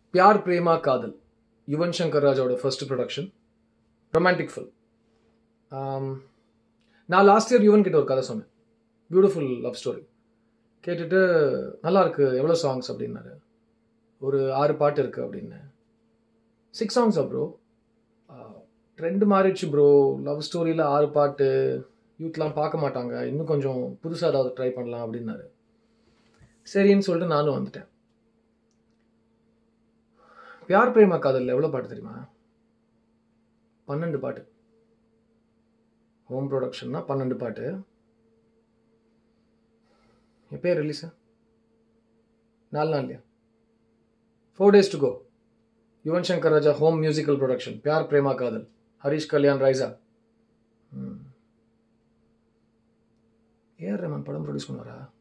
பியார் பிரேமா காதல் யுவன் சங்கர் ராஜாவோட first production romantic film நான் லாஸ்ட் இயர் யுவன் கிட்ட ஒரு கதை சொன்னேன் பியூட்டிஃபுல் லவ் ஸ்டோரி கேட்டுட்டு நல்லா இருக்கு எவ்வளோ சாங்ஸ் அப்படின்னாரு ஒரு ஆறு பாட்டு இருக்கு அப்படின்னு சிக்ஸ் சாங்ஸா ப்ரோ ட்ரெண்ட் மாறிடுச்சு ப்ரோ லவ் ஸ்டோரியில் ஆறு பாட்டு யூத்லாம் பார்க்க மாட்டாங்க இன்னும் கொஞ்சம் புதுசாக ஏதாவது ட்ரை பண்ணலாம் அப்படின்னாரு சரின்னு சொல்லிட்டு நானும் வந்துட்டேன் பியார் பிரேமா காதலில் எவ்வளோ பாட்டு தெரியுமா பன்னெண்டு பாட்டு ஹோம் ப்ரொடக்ஷன்னா பன்னெண்டு பாட்டு எப்போ ரிலீஸ் நாலு நாள்லையா four days to go Yuvan Shankar Raja home musical production Pyaar Prema Kaadhal Harish Kalyan Raiza AR Rahman படம் ப்ரொடியூஸ் பண்ணுவாரா